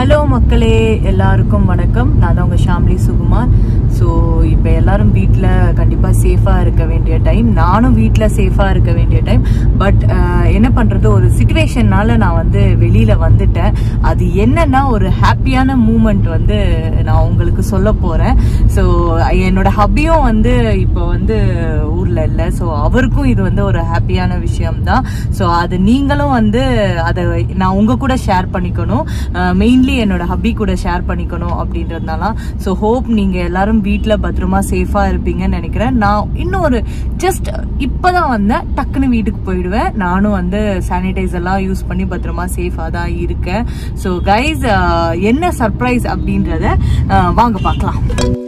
Hello மக்களே எல்லாருக்கும் வணக்கம் நான் தான் உங்கள் ஷாம்லி சுகுமார் ஸோ இப்போ எல்லாரும் வீட்டில் கண்டிப்பாக சேஃபாக இருக்க வேண்டிய டைம் நானும் வீட்டில் சேஃபாக இருக்க வேண்டிய டைம் பட் என்ன பண்ணுறது ஒரு சுச்சுவேஷன்னால நான் வந்து வெளியில் வந்துட்டேன் அது என்னன்னா ஒரு ஹாப்பியான மூமெண்ட் வந்து நான் உங்களுக்கு சொல்ல போகிறேன் ஸோ என்னோட ஹப்பியும் வந்து இப்போ வந்து ஊரில் இல்லை ஸோ அவருக்கும் இது வந்து ஒரு ஹாப்பியான விஷயம்தான் ஸோ அது நீங்களும் வந்து அதை நான் உங்க கூட ஷேர் பண்ணிக்கணும் மெயின்லி என்னோட ஹப்பி கூட ஷேர் பண்ணிக்கணும் அப்படின்றதுனால ஸோ ஹோப் நீங்க எல்லாரும் வீட்டில் பத்திரமா சேஃபா இருப்பீங்கன்னு நினைக்கிறேன் நான் இன்னும் ஒரு ஜஸ்ட் இப்போதான் வந்தேன் டக்குன்னு வீட்டுக்கு போயிடுவேன் நானும் வந்து சானிடைசர்லாம் யூஸ் பண்ணி பத்திரமா சேஃபாக தான் இருக்கேன் ஸோ கைஸ் என்ன சர்ப்ரைஸ் அப்படின்றத அஹ், வாங்க பார்க்கலாம்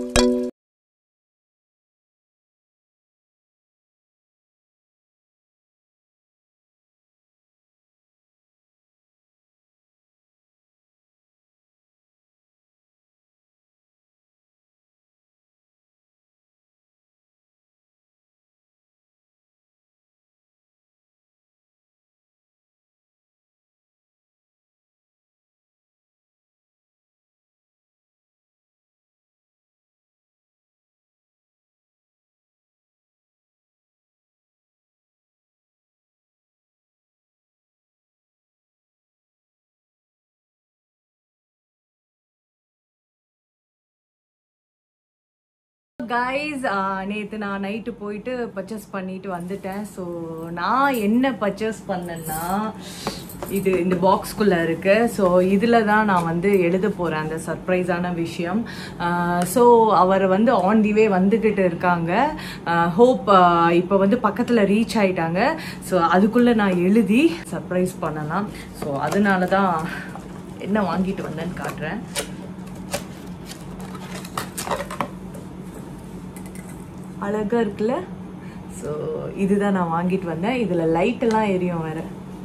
கைஸ் நேற்று நான் நைட்டு போயிட்டு பர்ச்சேஸ் பண்ணிட்டு வந்துட்டேன் ஸோ நான் என்ன பர்ச்சேஸ் பண்ணேன்னா இது இந்த பாக்ஸ்குள்ளே இருக்கு ஸோ இதில் தான் நான் வந்து எழுத போகிறேன் அந்த சர்ப்ரைஸான விஷயம் ஸோ அவர் வந்து ஆன் தி வே வந்துக்கிட்டு இருக்காங்க ஹோப் இப்போ வந்து பக்கத்தில் ரீச் ஆயிட்டாங்க ஸோ அதுக்குள்ளே நான் எழுதி சர்ப்ரைஸ் பண்ணலாம் ஸோ அதனால தான் என்ன வாங்கிட்டு வந்தேன்னு காட்டுறேன் அழகா இருக்குல்ல ஸோ இதுதான் நான் வாங்கிட்டு வந்தேன் இதில் லைட்டெல்லாம் எரியும் வேற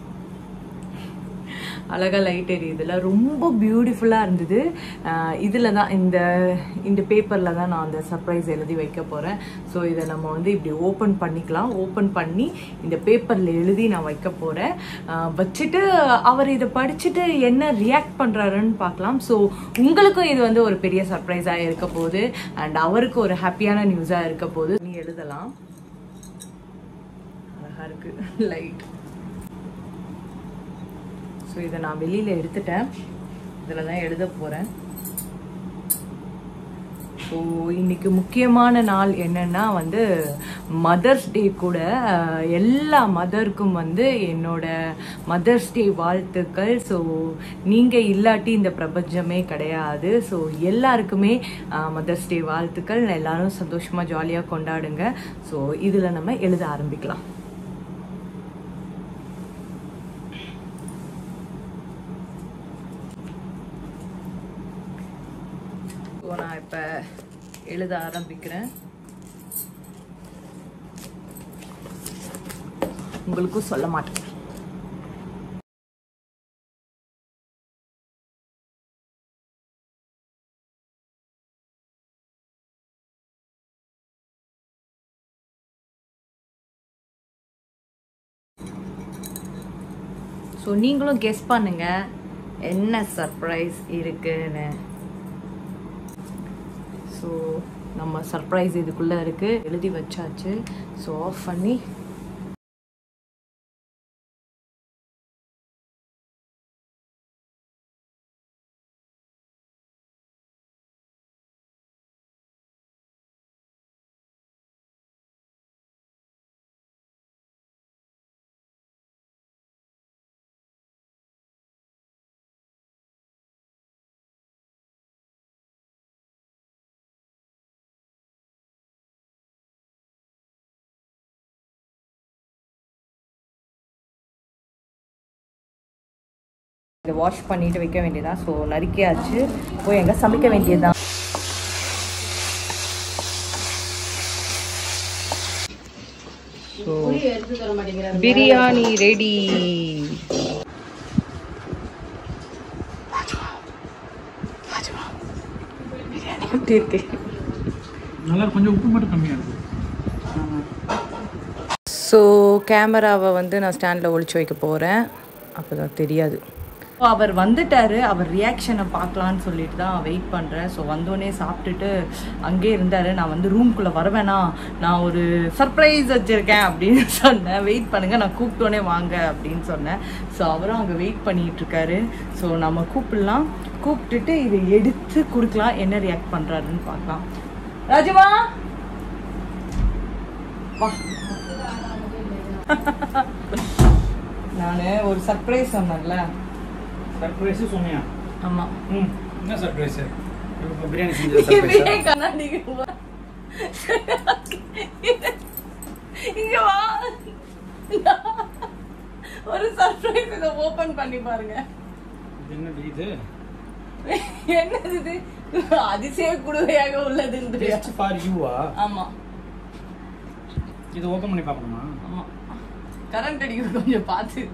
அழகா லைட் எரியுதுல ரொம்ப பியூட்டிஃபுல்லாக இருந்தது இதில் தான் இந்த இந்த பேப்பரில் தான் நான் அந்த சர்ப்ரைஸ் எழுதி வைக்க போகிறேன் ஸோ இதை நம்ம வந்து இப்படி ஓப்பன் பண்ணிக்கலாம் ஓப்பன் பண்ணி இந்த பேப்பரில் எழுதி நான் வைக்க போகிறேன் வச்சுட்டு அவர் இதை படிச்சுட்டு என்ன ரியாக்ட் பண்ணுறாருன்னு பார்க்கலாம் ஸோ உங்களுக்கும் இது வந்து ஒரு பெரிய சர்ப்ரைஸாக இருக்க போகுது அண்ட் அவருக்கு ஒரு ஹாப்பியான நியூஸாக இருக்க போகுது நீ எழுதலாம் அழகா இருக்கு லைட் ஸோ இதை நான் வெளியில் எடுத்துட்டேன் இதில் தான் எழுத போகிறேன் ஸோ இன்னைக்கு முக்கியமான நாள் என்னன்னா வந்து மதர்ஸ் டே கூட அஹ், எல்லா மதருக்கும் வந்து என்னோட மதர்ஸ் டே வாழ்த்துக்கள் ஸோ நீங்கள் இல்லாட்டி இந்த பிரபஞ்சமே கிடையாது ஸோ எல்லாருக்குமே மதர்ஸ் டே வாழ்த்துக்கள் எல்லாரும் சந்தோஷமாக ஜாலியாக கொண்டாடுங்க ஸோ இதில் நம்ம எழுத ஆரம்பிக்கலாம் ஸோ நான் இப்போ எழுத ஆரம்பிக்கிறேன் உங்களுக்கும் சொல்ல மாட்டேன் ஸோ நீங்களும் கெஸ் பண்ணுங்க என்ன சர்ப்ரைஸ் இருக்குன்னு ஸோ நம்ம சர்ப்ரைஸ் இதுக்குள்ளே இருக்குது எழுதி வச்சாச்சு ஸோ ஆஃப் பண்ணி இதை வாஷ் பண்ணிட்டு வைக்க வேண்டியதான் ஸோ நறுக்கியாச்சு போய் எங்கே சமைக்க வேண்டியதுதான் ஸோ பிரியாணி ரெடி எப்படி இருக்கு நல்லா கொஞ்சம் உப்பு மட்டும் கம்மியாக இருக்கும் ஸோ கேமராவை வந்து நான் ஸ்டாண்டில் ஒளிச்சு வைக்க போகிறேன் அப்போ தான் தெரியாது அவர் வந்துட்டாரு அவர் ரியாக்ஷனை பார்க்கலான்னு சொல்லிட்டு தான் வெயிட் பண்ணுறேன் ஸோ வந்தோடனே சாப்பிட்டுட்டு அங்கேயே இருந்தார் நான் வந்து ரூம்குள்ளே வரவேணா நான் ஒரு சர்ப்ரைஸ் வச்சுருக்கேன் அப்படின்னு சொன்னேன் வெயிட் பண்ணுங்க நான் கூப்பிட்டோன்னே வாங்க அப்படின்னு சொன்னேன் ஸோ அவரும் அங்கே வெயிட் பண்ணிட்டு இருக்காரு ஸோ நம்ம கூப்பிடலாம் கூப்பிட்டுட்டு இதை எடுத்து கொடுக்கலாம் என்ன ரியாக்ட் பண்ணுறாருன்னு பார்க்கலாம் ராஜுமா வா நான் ஒரு சர்ப்ரைஸ் சொன்னேன்ல சர்ப்ரைஸ் சொன்னியா ஆமா ம் என்ன சர்ப்ரைஸ் இப்போ பிரியாணி செஞ்ச சர்ப்ரைஸ் இதே கண்ணாடிக்கு வா. இங்க வா ஒரு சர்ப்ரைஸ் இதை ஓபன் பண்ணி பாருங்க என்னது இது என்னது இது அதிசய குடுவையாக உள்ளது ஜஸ்ட் ஃபார் யூவா ஆமா இது ஓபன் பண்ணி பார்க்கணுமா ஆமா கரண்ட் அடிக்குது கொஞ்சம் பார்த்து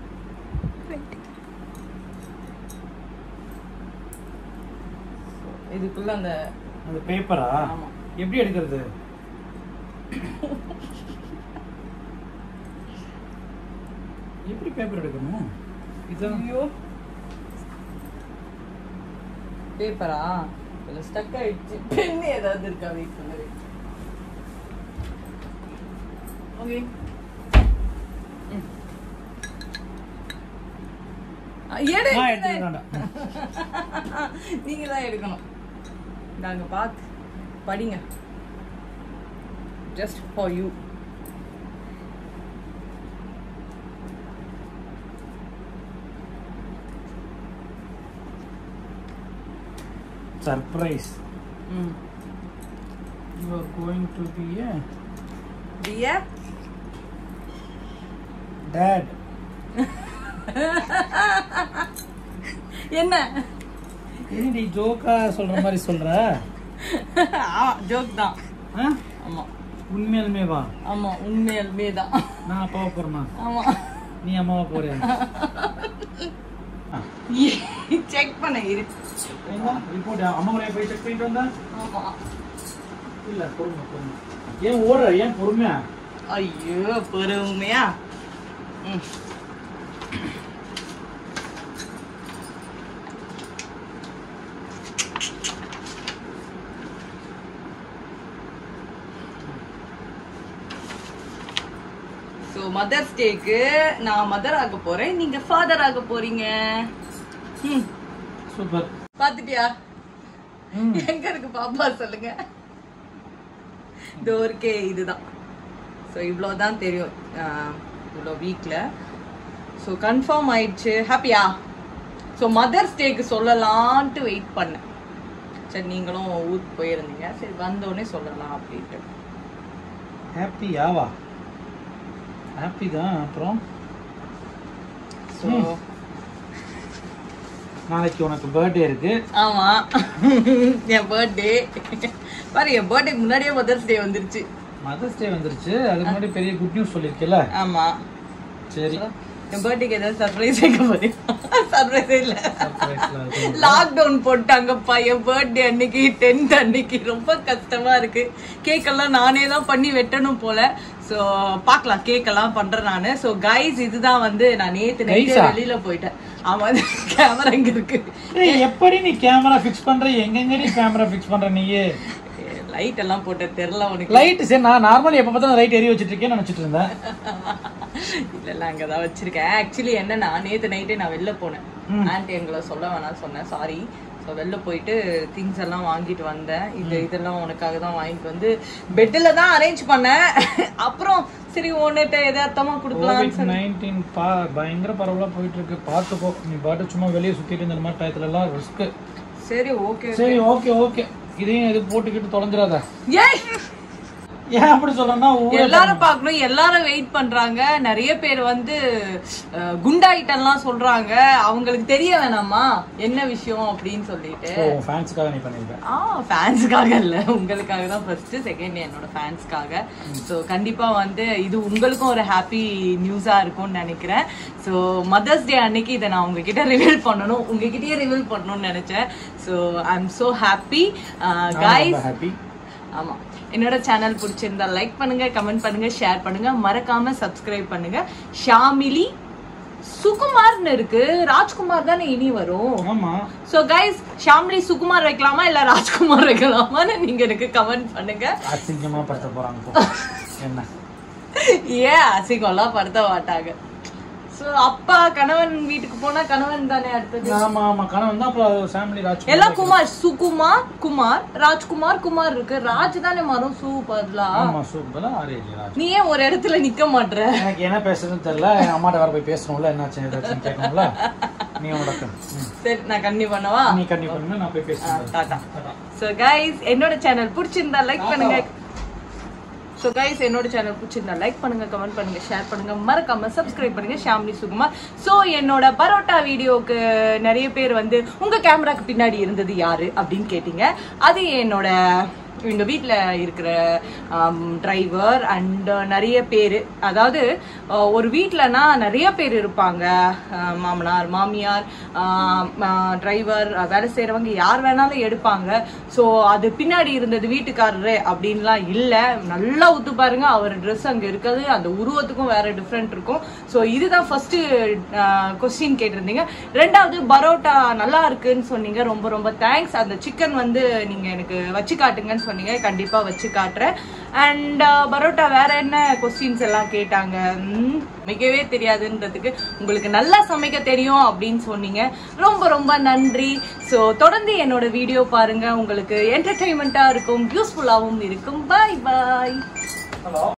இதுக்குள்ள அந்த அந்த பேப்பரா ஆமா. எப்படி எடுக்கிறது எப்படி பேப்பர் எடுக்கணும் இதுதான் ஐயோ பேப்பரா இதுல ஸ்டக் ஆயிடுச்சு பென் ஏதாவது இருக்கா வெயிட் பண்ணு ஓகே எடு நான் எடுத்துக்க வேண்டாம் நீங்க தான் எடுக்கணும் நாங்க பார்த்து படிங்க just for you surprise hmm you are going to be a டியா டேட் என்ன என்னடி ஜோக்கா சொல்ற மாதிரி சொல்ற ஜோக் தான் ஆ? ஆமா உண்மையாலுமே வா ஆமா உண்மையாலுமே தான் நான் அப்பாவை போறேமா ஆமா நீ அம்மாவை போறியா செக் பண்ண இரு ரிப்போர்ட் அம்மா கூட போய் செக் பண்ணிட்டு வந்தா ஆமா இல்ல பொறுமை பொறுமை ஏன் ஓடுற ஏன் பொறுமையா ஐயோ பொறுமையா ம் ஸோ மதர்ஸ் டேக்கு நான் மதர் ஆக போறேன் நீங்க ஃபாதர் ஆக போறீங்க ம் சூப்பர் பாத்துட்டியா எங்க இருக்கு பாப்பா சொல்லுங்க இந்த ஒருக்கே இதுதான் ஸோ இவ்வளோதான் தெரியும் ஆஹ் இவ்வளோ வீக்கில் ஸோ கன்ஃபார்ம் ஆயிடுச்சு ஹாப்பியா ஸோ மதர்ஸ் டேக்கு சொல்லலான்ட்டு வெயிட் பண்ணேன் சரி நீங்களும் ஊருக்கு போயிருந்தீங்க சரி வந்தோடனே சொல்லலாம் அப்படின்ட்டு ஹாப்பியாவா ஹாப்பி தான் அப்புறம் ஸோ நாளைக்கு உனக்கு பர்த்டே இருக்கு ஆமா என் பர்த்டே பாரு என் பர்த்டேக்கு முன்னாடியே மதர்ஸ் டே வந்துருச்சு மதர்ஸ் டே வந்துருச்சு அதுக்கு முன்னாடி பெரிய குட் நியூஸ் சொல்லியிருக்கல ஆமா சரி என் பர்த்டேக்கு ஏதாவது சர்ப்ரைஸ் வைக்க போறேன் சர்ப்ரைஸ் இல்ல சர்ப்ரைஸ்ல இருக்கு லாக்டவுன் போட்டாங்கப்பா என் பர்த்டே அன்னைக்கு டென்த் அன்னைக்கு ரொம்ப கஷ்டமா இருக்கு கேக் எல்லாம் நானே தான் பண்ணி வெட்டணும் போல ஸோ பார்க்கலாம் கேக் எல்லாம் பண்றேன் நானு ஸோ கைஸ் இதுதான் வந்து நான் நேத்து நைட்டே Guys-ஆ? வெளியில போயிட்டேன் ஆமா கேமரா இங்க இருக்கு ஏய், எப்படி நீ கேமரா ஃபிக்ஸ் பண்ற எங்கெங்கடி கேமரா ஃபிக்ஸ் பண்ற நீயே லைட் எல்லாம் போட்ட தெரியல உனக்கு லைட் சரி நான் நார்மலி எப்ப பார்த்தா லைட் எரிய வச்சிட்டு இருக்கேன்னு நினைச்சிட்டு இருந்தேன் இல்ல இல்ல அங்கதான் வச்சிருக்கேன் ஆக்சுவலி என்னன்னா நேத்து நைட்டே நான் வெளில போனேன் ஆன்ட்டி எங்களை சொல்ல வேணாம் சொன்னேன் சாரி ஸோ வெளில போயிட்டு திங்ஸ் எல்லாம் வாங்கிட்டு வந்தேன் இது இதெல்லாம் உனக்காக தான் வாங்கிட்டு வந்து பெட்டில் தான் அரேஞ்ச் பண்ணேன் அப்புறம் சரி உன்னிட்ட எதார்த்தமா கொடுக்கலாம்னு கோவிட் சொல்லி நைன்டீன் பா பயங்கர பரவலா போயிட்டு இருக்கு பார்த்துக்கோ நீ பாட்டு சும்மா வெளியே சுத்திட்டு இருந்த மாதிரி டயத்துல எல்லாம் ரிஸ்க் சரி ஓகே சரி ஓகே ஓகே இதையும் இது போட்டுக்கிட்டு தொலைஞ்சிடாத ஏய் ஏன் அப்படி சொல்றேன்னா ஊரே எல்லாரும் பார்க்கணும் எல்லாரும் வெயிட் பண்றாங்க நிறைய பேர் வந்து அஹ், குண்டாயிட்டெல்லாம் சொல்றாங்க அவங்களுக்கு தெரிய வேணாமா என்ன விஷயம் அப்படின்னு சொல்லிட்டு ஓ ஃபேன்ஸ்க்காக நீ பண்ணிருக்க ஆ ஃபேன்ஸுக்காக இல்லை உங்களுக்காக தான் ஃபர்ஸ்ட் செகண்ட் என்னோட ஃபேன்ஸ்க்காக ஸோ கண்டிப்பா வந்து இது உங்களுக்கும் ஒரு ஹாப்பி நியூஸா இருக்கும்னு நினைக்கிறேன் ஸோ மதர்ஸ் டே அன்னைக்கு இதை நான் உங்ககிட்ட ரிவீல் பண்ணணும் உங்ககிட்டயே ரிவீல் பண்ணணும்னு நினைச்சேன் so I am so happy guys happy ஆமா என்னோட சேனல் பிடிச்சிருந்தா லைக் பண்ணுங்க கமெண்ட் பண்ணுங்க ஷேர் பண்ணுங்க மறக்காம சப்ஸ்கிரைப் பண்ணுங்க ஷாமிலி சுகுமார்னு இருக்கு ராஜ்குமார் தானே இனி வரும் ஆமா சோ கைஸ் ஷாம்லி சுகுமார் வைக்கலாமா இல்ல ராஜ்குமார் வைக்கலாமான்னு நீங்க எனக்கு கமெண்ட் பண்ணுங்க அசிங்கமா படுத்த போறாங்க போ. என்ன ஏன் அசிங்கம்லாம் படுத்த மாட்டாங்க சோ அப்பா கணவன் வீட்டுக்கு போனா கணவன் தானே அடுத்தது ஆமா ஆமா கணவன் தான் அப்புறம் ஃபேமிலி ராஜ் எல்லாம் குமார் சுகுமார் குமார் ராஜ்குமார் குமார் இருக்கு ராஜ் தானே மாறும் சூ பதிலா ஆமா சூப்பர் ஆரேஜ் ராஜ் நீ ஏன் ஒரு இடத்துல நிக்க மாட்ற எனக்கு என்ன பேசுறதுன்னு தெரியல எங்க அம்மாட்ட வர போய் பேசணும்ல என்னாச்சு ஏதாச்சும் கேட்கணும்ல நீ உனக்கு ம். சரி நான் கண்ணி பண்ணவா நீ கண்டிப்பா பண்ணுங்க நான் போய் பேசுறேன் டாடா ஸோ கைஸ் என்னோட சேனல் பிடிச்சிருந்தா லைக் பண்ணுங்க ஸோ கைஸ் என்னோட சேனல் பிடிச்சிருந்தா லைக் பண்ணுங்க கமெண்ட் பண்ணுங்க ஷேர் பண்ணுங்க மறக்காம சப்ஸ்கிரைப் பண்ணுங்க ஷாம்லி சுகுமார் ஸோ என்னோட பரோட்டா வீடியோக்கு நிறைய பேர் வந்து உங்க கேமராக்கு பின்னாடி இருந்தது யாரு அப்படின்னு கேட்டீங்க அது என்னோட எங்க வீட்டில் இருக்கிற டிரைவர் அண்ட் நிறைய பேர் அதாவது அஹ், ஒரு வீட்டிலனா நிறைய பேர் இருப்பாங்க அஹ், மாமனார் மாமியார் டிரைவர் வேலை செய்கிறவங்க யார் வேணாலும் எடுப்பாங்க ஸோ அது பின்னாடி இருந்தது வீட்டுக்காரரு அப்படின்லாம் இல்லை நல்லா ஒத்து பாருங்க அவர் ட்ரெஸ் அங்கே இருக்குது அந்த உருவத்துக்கும் வேற டிஃப்ரெண்ட் இருக்கும் ஸோ இதுதான் ஃபர்ஸ்ட் கொஸ்டின் கேட்டிருந்தீங்க ரெண்டாவது பரோட்டா நல்லா இருக்குன்னு சொன்னீங்க ரொம்ப ரொம்ப தேங்க்ஸ் அந்த சிக்கன் வந்து நீங்க எனக்கு வச்சு காட்டுங்கன்னு சொன்னீங்க கண்டிப்பா வச்சு காட்டுறேன் அண்ட் பரோட்டா வேற என்ன கொஸ்டின்ஸ் எல்லாம் கேட்டாங்க ம், சமைக்கவே தெரியாதுன்றதுக்கு உங்களுக்கு நல்லா சமைக்க தெரியும் அப்படின்னு சொன்னீங்க ரொம்ப ரொம்ப நன்றி ஸோ தொடர்ந்து என்னோட வீடியோ பாருங்க உங்களுக்கு என்டர்டைன்மெண்ட்டாக இருக்கும் யூஸ்ஃபுல்லாகவும் இருக்கும் பாய் பாய் ஹலோ